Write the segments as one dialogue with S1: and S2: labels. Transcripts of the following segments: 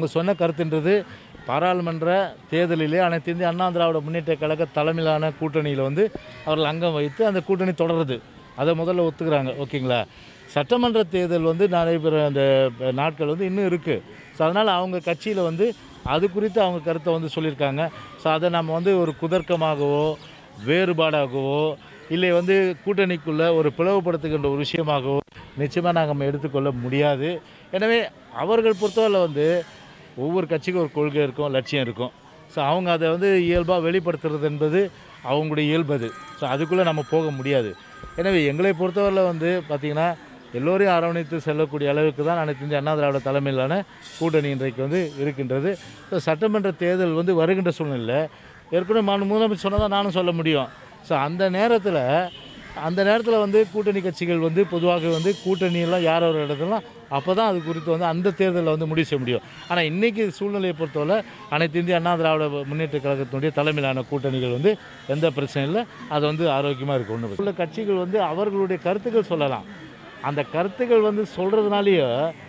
S1: அவங்க சொன்ன கருத்துன்றது பாராளுமன்ற தேர்தலிலே அனைத்து இந்திய அண்ணா திராவிட முன்னேற்ற கழக தலைமையிலான கூட்டணியில் வந்து அவர்கள் அங்கம் வைத்து அந்த கூட்டணி தொடருது அதை முதல்ல ஒத்துக்கிறாங்க ஓகேங்களா சட்டமன்ற தேர்தல் வந்து நடைபெற அந்த நாட்கள் வந்து இன்னும் இருக்குது ஸோ அதனால் அவங்க கட்சியில் வந்து அது குறித்து அவங்க கருத்தை வந்து சொல்லியிருக்காங்க ஸோ அதை நம்ம வந்து ஒரு குதர்க்கமாகவோ வேறுபாடாகவோ இல்லை வந்து கூட்டணிக்குள்ளே ஒரு பிளவுபடுத்துகின்ற ஒரு விஷயமாகவோ நிச்சயமாக நாங்கள் நம்ம எடுத்துக்கொள்ள முடியாது எனவே அவர்கள் பொறுத்தவரை வந்து ஒவ்வொரு கட்சிக்கும் ஒரு கொள்கை இருக்கும் லட்சியம் இருக்கும் ஸோ அவங்க அதை வந்து இயல்பாக வெளிப்படுத்துறது என்பது அவங்களுடைய இயல்பு அது ஸோ அதுக்குள்ளே நம்ம போக முடியாது எனவே எங்களை பொறுத்தவரையில் வந்து பார்த்திங்கன்னா எல்லோரையும் அரவணைத்து செல்லக்கூடிய அளவுக்கு தான் அனைத்து இந்திய அண்ணா திராவிட தலைமையிலான கூட்டணி இன்றைக்கு வந்து இருக்கின்றது ஸோ சட்டமன்ற தேர்தல் வந்து வருகின்ற சூழ்நிலை ஏற்கனவே மாநில முதலமைச்சர் சொன்னதான் நானும் சொல்ல முடியும் ஸோ அந்த நேரத்தில் அந்த நேரத்தில் வந்து கூட்டணி கட்சிகள் வந்து பொதுவாக வந்து கூட்டணியெல்லாம் யார் ஒரு இடத்துலாம் அப்போ தான் அது குறித்து வந்து அந்த தேர்தலில் வந்து முடிவு செய்ய முடியும் ஆனால் இன்றைக்கி சூழ்நிலையை பொறுத்தவரை அனைத்து இந்திய அண்ணா திராவிட முன்னேற்ற கழகத்தினுடைய தலைமையிலான கூட்டணிகள் வந்து எந்த பிரச்சனையும் இல்லை அது வந்து ஆரோக்கியமாக இருக்கும் ஒன்று உள்ள கட்சிகள் வந்து அவர்களுடைய கருத்துக்கள் சொல்லலாம் அந்த கருத்துக்கள் வந்து சொல்கிறதுனாலேயே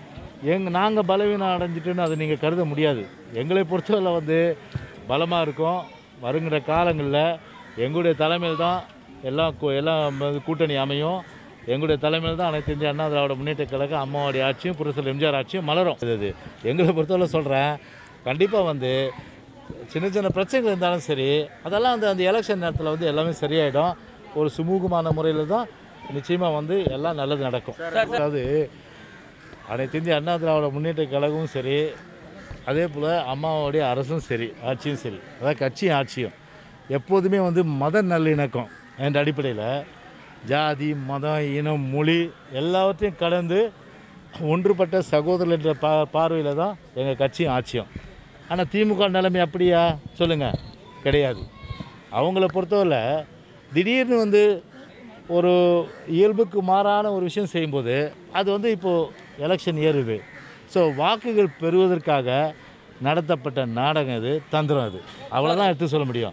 S1: எங் நாங்கள் பலவீனம் அடைஞ்சிட்டுன்னு அதை நீங்கள் கருத முடியாது எங்களை பொறுத்தவரை வந்து பலமாக இருக்கும் வருங்கிற காலங்களில் எங்களுடைய தலைமையில் தான் எல்லாம் கூ- எல்லாம் வந்து கூட்டணி அமையும் எங்களுடைய தலைமையில் தான் அனைத்து இந்திய அண்ணா திராவிட முன்னேற்ற கழகம் அம்மாவுடைய ஆட்சியும் புரசல் எம்ஜிஆர் ஆட்சியும் மலரும் இது இது. எங்களை பொறுத்தவரை சொல்கிறேன் கண்டிப்பாக வந்து சின்ன சின்ன பிரச்சனைகள் இருந்தாலும் சரி அதெல்லாம் வந்து அந்த எலெக்ஷன் நேரத்தில் வந்து எல்லாமே சரியாயிடும் ஒரு சுமூகமான முறையில் தான் நிச்சயமாக வந்து எல்லாம் நல்லது நடக்கும் அதாவது அனைத்து இந்திய அண்ணா திராவிட முன்னேற்ற கழகமும் சரி அதே போல் அம்மாவுடைய அரசும் சரி ஆட்சியும் சரி அதாவது கட்சியும் ஆட்சியும் எப்போதுமே வந்து மத நல்லிணக்கம் என்ற அடிப்படையில் ஜாதி மதம் இனம் மொழி எல்லாவற்றையும் கடந்து ஒன்றுபட்ட சகோதரர் என்ற பா பார்வையில் தான் எங்கள் கட்சியும் ஆட்சியும் ஆனால் திமுக நிலைமை அப்படியா சொல்லுங்கள் கிடையாது அவங்கள பொறுத்தவரை திடீர்னு வந்து ஒரு இயல்புக்கு மாறான ஒரு விஷயம் செய்யும்போது அது வந்து இப்போது எலெக்ஷன் ஏறுது ஸோ வாக்குகள் பெறுவதற்காக நடத்தப்பட்ட நாடகம் இது தந்திரம் இது அவ்வளோதான் எடுத்து சொல்ல முடியும்